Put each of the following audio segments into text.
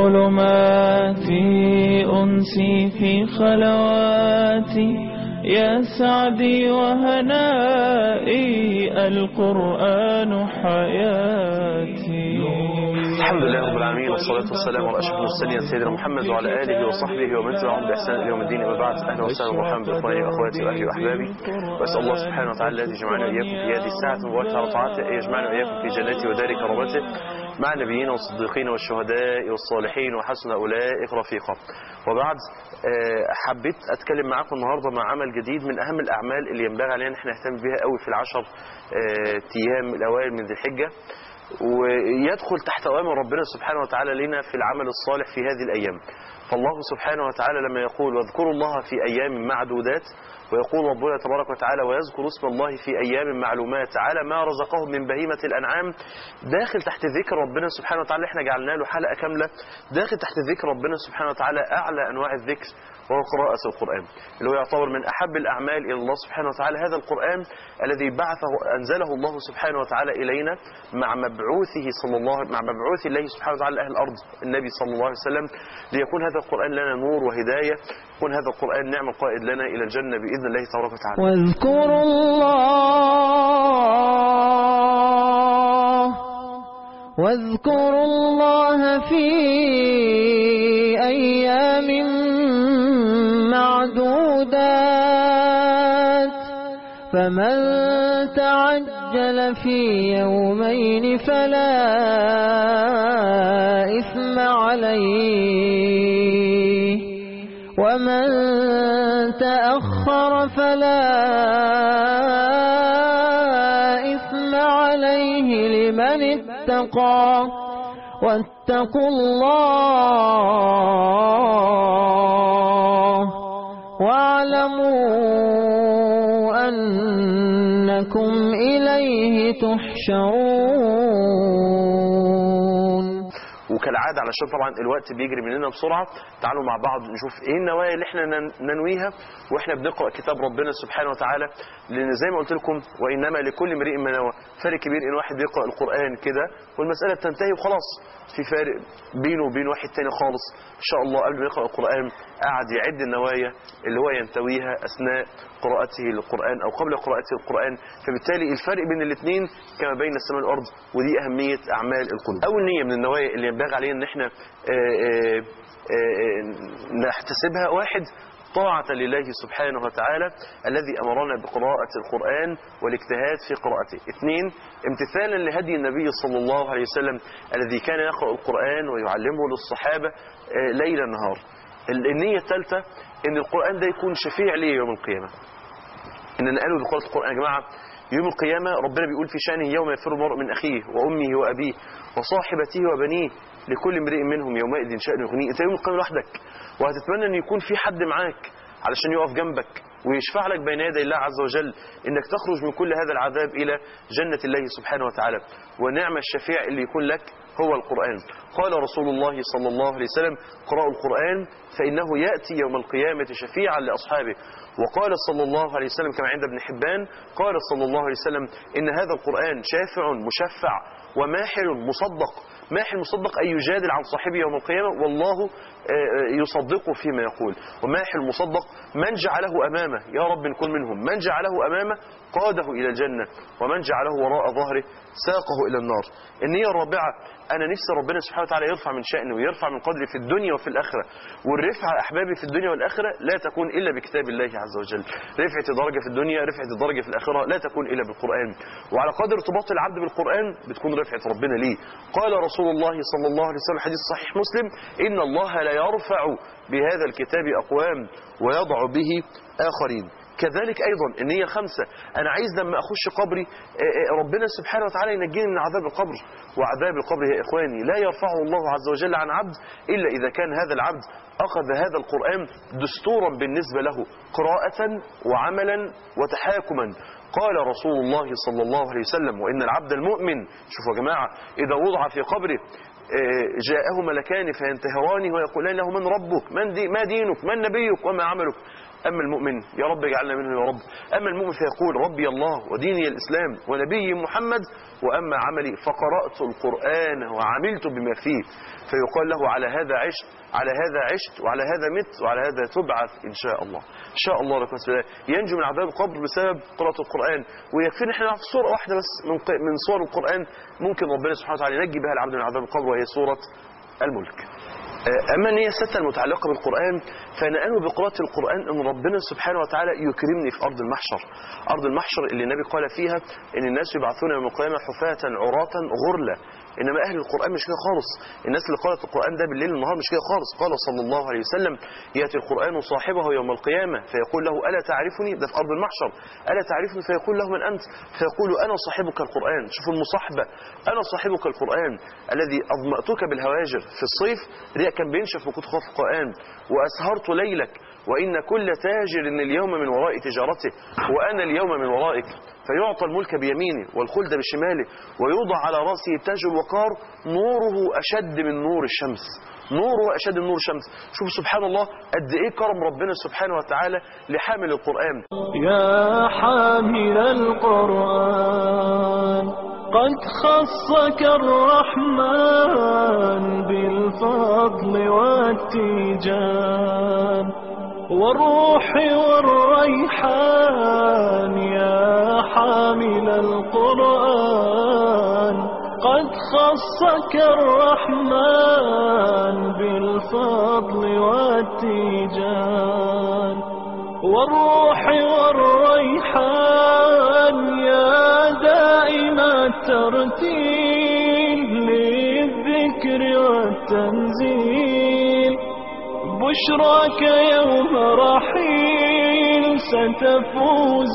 الظلمات أنسي في خلواتي يا سعدي وهنائي القرآن حياتي الحمد لله رب العالمين والصلاة والسلام على أشرف المرسلين سيدنا محمد وعلى آله وصحبه ومن تبعهم بإحسان إلى يوم الدين أما بعد أهلا وسهلا ومرحبا بإخواني وأخواتي وأهلي وأحبابي وأسأل الله سبحانه وتعالى الذي جمعنا وإياكم في هذه الساعة المباركة على طاعته أن يجمعنا وإياكم في جنته ودار كرامته مع النبيين والصديقين والشهداء والصالحين وحسن أولئك رفيقا وبعد آه، حبيت أتكلم معاكم النهاردة مع عمل جديد من أهم الأعمال اللي ينبغي علينا إن احنا نهتم بها قوي في العشر آه، أيام الأوائل من ذي الحجة ويدخل تحت أوامر ربنا سبحانه وتعالى لنا في العمل الصالح في هذه الأيام فالله سبحانه وتعالى لما يقول واذكروا الله في أيام معدودات ويقول ربنا تبارك وتعالى ويذكر اسم الله في أيام معلومات على ما رزقهم من بهيمة الأنعام داخل تحت ذكر ربنا سبحانه وتعالى احنا جعلنا له حلقة كاملة داخل تحت ذكر ربنا سبحانه وتعالى أعلى أنواع الذكر وهو قراءة القرآن اللي هو يعتبر من أحب الأعمال إلى الله سبحانه وتعالى هذا القرآن الذي بعثه أنزله الله سبحانه وتعالى إلينا مع مبعوثه صلى الله مع مبعوث الله سبحانه وتعالى لأهل الأرض النبي صلى الله عليه وسلم ليكون هذا القرآن لنا نور وهداية يكون هذا القرآن نعم قائد لنا إلى الجنة بإذن الله تبارك وتعالى واذكروا الله واذكروا الله في أيام معدودات فمن تعجل في يومين فلا إثم عليه ومن تأخر فلا إثم عليه لمن اتقى واتقوا الله واعلموا أنكم إليه تحشرون وكالعادة علشان طبعا الوقت بيجري مننا بسرعة تعالوا مع بعض نشوف ايه النوايا اللي احنا نن- ننويها واحنا بنقرأ كتاب ربنا سبحانه وتعالى لان زي ما قلت لكم وانما لكل امرئ ما نوى فرق كبير ان واحد بيقرأ القرآن كده والمسألة بتنتهي وخلاص في فارق بينه وبين واحد تاني خالص ان شاء الله قبل ما يقرأ القرآن قاعد يعد النوايا اللي هو ينتويها اثناء قراءته للقرآن او قبل قراءته للقرآن فبالتالي الفرق بين الاثنين كما بين السماء والارض ودي اهمية اعمال القلوب اول نية من النوايا اللي ينبغي علينا ان احنا آه، آه، آه، نحتسبها واحد طاعة لله سبحانه وتعالى الذي أمرنا بقراءة القرآن والاجتهاد في قراءته اثنين امتثالا لهدي النبي صلى الله عليه وسلم الذي كان يقرأ القرآن ويعلمه للصحابة آه، ليل نهار النية الثالثة ان القرآن ده يكون شفيع لي يوم القيامة ان نقلوا بقراءة القرآن يا جماعة يوم القيامة ربنا بيقول في شأنه يوم يفر المرء من أخيه وأمه وأبيه وصاحبته وبنيه لكل امرئ منهم يومئذ شأن يغنيه أنت يوم القيامة لوحدك وهتتمنى أن يكون في حد معاك علشان يقف جنبك ويشفع لك بين يدي الله عز وجل انك تخرج من كل هذا العذاب الى جنة الله سبحانه وتعالى ونعم الشفيع اللي يكون لك هو القرآن قال رسول الله صلى الله عليه وسلم قرأوا القرآن فإنه يأتي يوم القيامة شفيعا لأصحابه وقال صلى الله عليه وسلم كما عند ابن حبان قال صلى الله عليه وسلم إن هذا القرآن شافع مشفع وماحل مصدق ماحل مصدق أي يجادل عن صاحبه يوم القيامة والله آه، يصدقه فيما يقول وماحل مصدق من جعله أمامه يا رب نكون منهم من جعله أمامه قاده إلى الجنة ومن جعله وراء ظهره ساقه إلى النار النية الرابعة أنا نفسي ربنا سبحانه وتعالى يرفع من شأني ويرفع من قدري في الدنيا وفي الآخرة والرفعة أحبابي في الدنيا والآخرة لا تكون إلا بكتاب الله عز وجل رفعة درجة في الدنيا رفعة درجة في الآخرة لا تكون إلا بالقرآن وعلى قدر ارتباط العبد بالقرآن بتكون رفعة ربنا ليه قال رسول الله صلى الله عليه وسلم حديث صحيح مسلم إن الله لا يرفع بهذا الكتاب أقوام ويضع به آخرين كذلك أيضا النية الخمسة أنا عايز لما أخش قبري آه، آه، ربنا سبحانه وتعالى ينجيني من عذاب القبر وعذاب القبر يا إخواني لا يرفعه الله عز وجل عن عبد إلا إذا كان هذا العبد أخذ هذا القرآن دستورا بالنسبة له قراءة وعملا وتحاكما قال رسول الله صلى الله عليه وسلم وإن العبد المؤمن شوفوا يا جماعة إذا وضع في قبره آه، جاءه ملكان فينتهرانه ويقولان له من ربك من دي ما دينك من نبيك وما عملك أما المؤمن يا رب اجعلنا منه يا رب أما المؤمن فيقول ربي الله وديني الإسلام ونبي محمد وأما عملي فقرأت القرآن وعملت بما فيه فيقال له على هذا عشت على هذا عشت وعلى هذا مت وعلى هذا تبعث إن شاء الله إن شاء الله لك الله ينجو من عذاب القبر بسبب قراءة القرآن ويكفينا احنا نعرف صورة واحدة بس من ق- من صور القرآن ممكن ربنا سبحانه وتعالى ينجي بها العبد من عذاب القبر وهي سورة الملك أما النية الستة المتعلقة بالقرآن فأنا أنوي بقراءة القرآن أن ربنا سبحانه وتعالى يكرمني في أرض المحشر أرض المحشر اللي النبي قال فيها أن الناس يبعثون يوم القيامة حفاة عراة غرلا إنما أهل القرآن مش كده خالص الناس اللي قرأت القرآن ده بالليل والنهار مش كده خالص قال صلى الله عليه وسلم يأتي القرآن صاحبه يوم القيامة فيقول له ألا تعرفني ده في أرض المحشر ألا تعرفني فيقول له من أنت فيقول أنا صاحبك القرآن شوفوا المصاحبة أنا صاحبك القرآن الذي أظمأتك بالهواجر في الصيف ده كان بينشف وكنت خاف القرآن وأسهرت ليلك وإن كل تاجر اليوم من وراء تجارته وأنا اليوم من ورائك فيعطى الملك بيمينه والخلد بشماله ويوضع على رأسه تاج الوقار نوره أشد من نور الشمس نوره أشد من نور الشمس شوف سبحان الله قد إيه كرم ربنا سبحانه وتعالى لحامل القرآن يا حامل القرآن قد خصك الرحمن بالفضل والتيجان والروح والريحان يا حامل القرآن قد خصك الرحمن بالفضل والتيجان والروح والريحان يا دائم الترتيل للذكر والتنزيل بشراك يوم رحيل ستفوز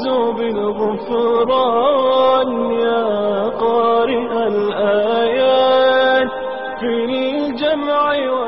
بالغفران يا قارئ الآيات في الجمع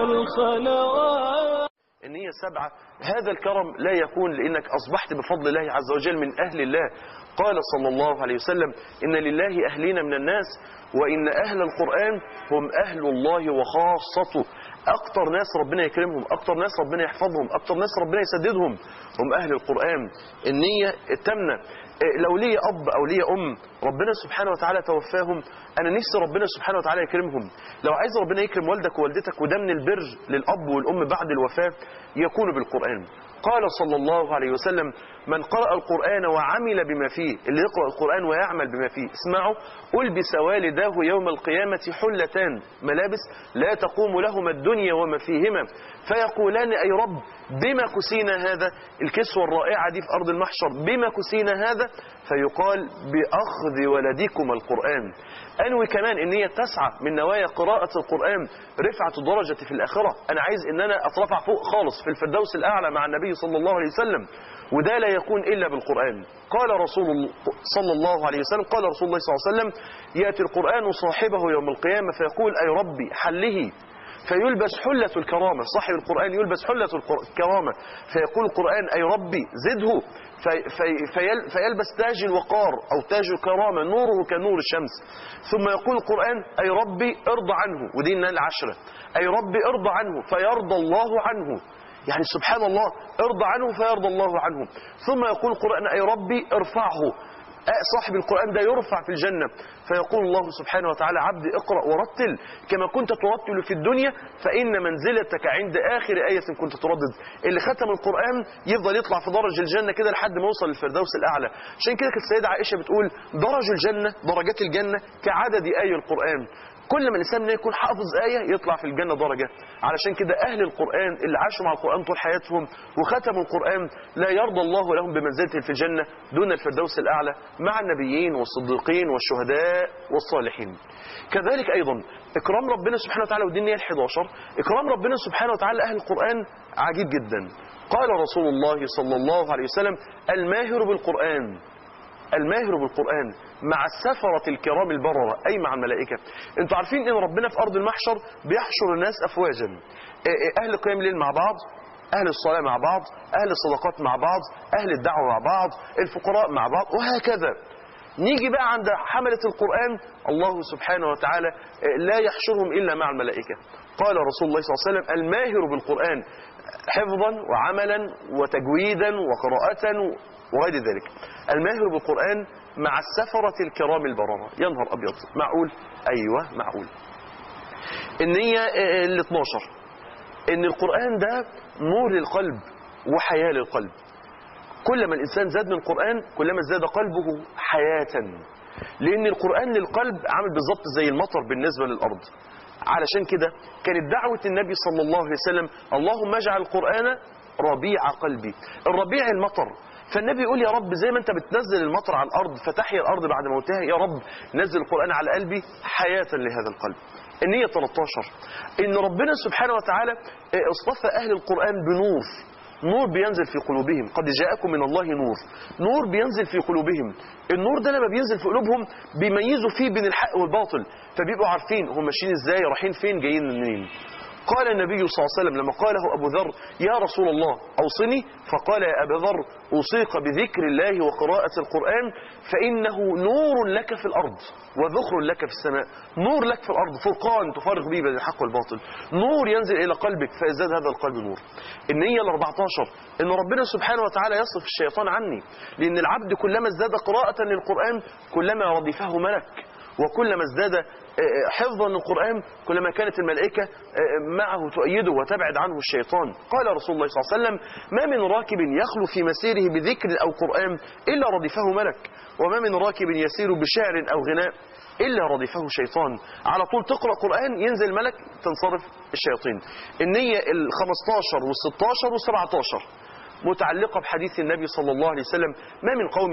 والخلوات النية السبعة هذا الكرم لا يكون لأنك أصبحت بفضل الله عز وجل من أهل الله قال صلى الله عليه وسلم إن لله أهلين من الناس وإن أهل القرآن هم أهل الله وخاصته أكتر ناس ربنا يكرمهم أكتر ناس ربنا يحفظهم أكتر ناس ربنا يسددهم هم أهل القرآن النية التامنة إيه، لو لي أب أو لي أم ربنا سبحانه وتعالى توفاهم أنا نفسي ربنا سبحانه وتعالى يكرمهم لو عايز ربنا يكرم والدك ووالدتك وده من البر للأب والأم بعد الوفاة يكون بالقرآن قال صلى الله عليه وسلم من قرأ القرآن وعمل بما فيه اللي يقرأ القرآن ويعمل بما فيه اسمعوا ألبس والداه يوم القيامة حلتان ملابس لا تقوم لهما الدنيا وما فيهما فيقولان أي رب بما كسينا هذا الكسوة الرائعة دي في أرض المحشر بما كسينا هذا فيقال بأخذ ولدكم القرآن أنوي كمان إن هي تسعى من نوايا قراءة القرآن رفعة الدرجة في الآخرة أنا عايز إن أنا أترفع فوق خالص في الفردوس الأعلى مع النبي صلى الله عليه وسلم وده لا يكون إلا بالقرآن قال رسول الله صلى الله عليه وسلم قال رسول الله صلى الله عليه وسلم يأتي القرآن صاحبه يوم القيامة فيقول أي ربي حله فيلبس حلة الكرامة صاحب القرآن يلبس حلة القر- الكرامة فيقول القرآن أي ربي زده في في فيل فيلبس تاج الوقار أو تاج الكرامة نوره كنور الشمس ثم يقول القرآن أي ربي ارضى عنه ودي النال العشرة أي ربي ارضى عنه فيرضى الله عنه يعني سبحان الله ارضى عنه فيرضى الله عنه ثم يقول القرآن أي ربي ارفعه صاحب القرآن ده يرفع في الجنة فيقول الله سبحانه وتعالى عبدي اقرأ ورتل كما كنت ترتل في الدنيا فإن منزلتك عند آخر آية كنت تردد اللي ختم القرآن يفضل يطلع في درج الجنة كده لحد ما يوصل للفردوس الأعلى عشان كده كانت السيدة عائشة بتقول درج الجنة درجات الجنة كعدد آي القرآن كل ما الانسان مننا يكون حافظ آية يطلع في الجنة درجة علشان كده أهل القرآن اللي عاشوا مع القرآن طول حياتهم وختموا القرآن لا يرضى الله لهم بمنزلة في الجنة دون الفردوس الأعلى مع النبيين والصديقين والشهداء والصالحين كذلك أيضا إكرام ربنا سبحانه وتعالى ودي النية ال11 إكرام ربنا سبحانه وتعالى أهل القرآن عجيب جدا قال رسول الله صلى الله عليه وسلم الماهر بالقرآن الماهر بالقرآن مع السفرة الكرام البررة أي مع الملائكة انتوا عارفين ان ربنا في أرض المحشر بيحشر الناس أفواجا إيه إيه أهل قيام الليل مع بعض أهل الصلاة مع بعض أهل الصدقات مع بعض أهل الدعوة مع بعض الفقراء مع بعض وهكذا نيجي بقى عند حملة القرآن الله سبحانه وتعالى إيه، لا يحشرهم إلا مع الملائكة قال رسول الله صلى الله عليه وسلم الماهر بالقرآن حفظا وعملا وتجويدا وقراءة وغير ذلك الماهر بالقرآن مع السفرة الكرام البررة يا نهار أبيض معقول أيوة معقول النية ال 12 إن القرآن ده نور للقلب وحياة للقلب كلما الإنسان زاد من القرآن كلما ازداد قلبه حياة لأن القرآن للقلب عامل بالظبط زي المطر بالنسبة للأرض علشان كده كانت دعوة النبي صلى الله عليه وسلم اللهم اجعل القرآن ربيع قلبي الربيع المطر فالنبي يقول يا رب زي ما انت بتنزل المطر على الارض فتحيا الارض بعد موتها يا رب نزل القران على قلبي حياه لهذا القلب النية 13 ان ربنا سبحانه وتعالى اصطفى اهل القران بنور نور بينزل في قلوبهم قد جاءكم من الله نور نور بينزل في قلوبهم النور ده لما بينزل في قلوبهم بيميزوا فيه بين الحق والباطل فبيبقوا عارفين هم ماشيين ازاي رايحين فين جايين منين قال النبي صلى الله عليه وسلم لما قاله أبو ذر يا رسول الله أوصني فقال يا أبا ذر أوصيك بذكر الله وقراءة القرآن فإنه نور لك في الأرض وذخر لك في السماء نور لك في الأرض فرقان تفرق به بين الحق والباطل نور ينزل إلى قلبك فيزداد هذا القلب نور النية ال 14 إن ربنا سبحانه وتعالى يصرف الشيطان عني لأن العبد كلما ازداد قراءة للقرآن كلما ردفه ملك وكلما ازداد حفظا للقرآن كلما كانت الملائكة معه تؤيده وتبعد عنه الشيطان قال رسول الله صلى الله عليه وسلم ما من راكب يخلو في مسيره بذكر أو قرآن إلا ردفه ملك وما من راكب يسير بشعر أو غناء إلا ردفه شيطان على طول تقرأ قرآن ينزل ملك تنصرف الشياطين النية ال 15 وال 16 وال 17 متعلقة بحديث النبي صلى الله عليه وسلم ما من قوم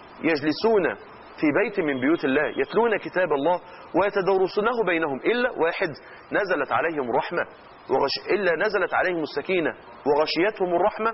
يجلسون في بيت من بيوت الله يتلون كتاب الله ويتدرسونه بينهم إلا واحد نزلت عليهم الرحمة وغش إلا نزلت عليهم السكينة وغشيتهم الرحمة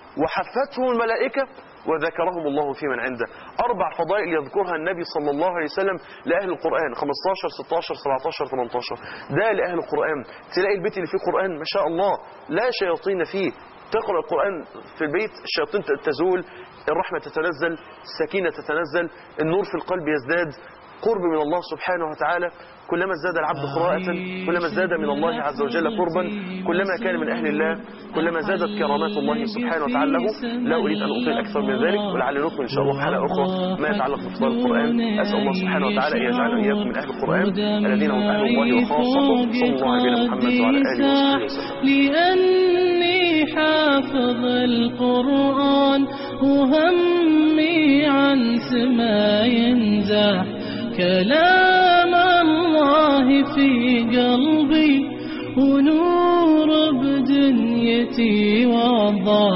وحفتهم الملائكة وذكرهم الله في من عنده أربع فضائل يذكرها النبي صلى الله عليه وسلم لأهل القرآن 15 16 17 18 ده لأهل القرآن تلاقي البيت اللي فيه قرآن ما شاء الله لا شياطين فيه تقرأ القرآن في البيت الشياطين تزول الرحمة تتنزل السكينة تتنزل النور في القلب يزداد قرب من الله سبحانه وتعالى كلما ازداد العبد قراءة كلما ازداد من الله عز وجل قربا كلما كان من أهل الله كلما زادت كرامات الله سبحانه وتعالى له لا أريد أن أطيل أكثر من ذلك ولعل نكمل إن شاء الله في حلقة أخرى ما يتعلق بفضل القرآن أسأل الله سبحانه وتعالى أن يجعلنا إياكم من أهل القرآن الذين هم أهل الله وخاصته صلى الله عليه محمد وعلى آله وصحبه وسلم لأني حافظ القرآن وهمي عن سما ينزاح كلام الله في قلبي ونور بدنيتي وضاح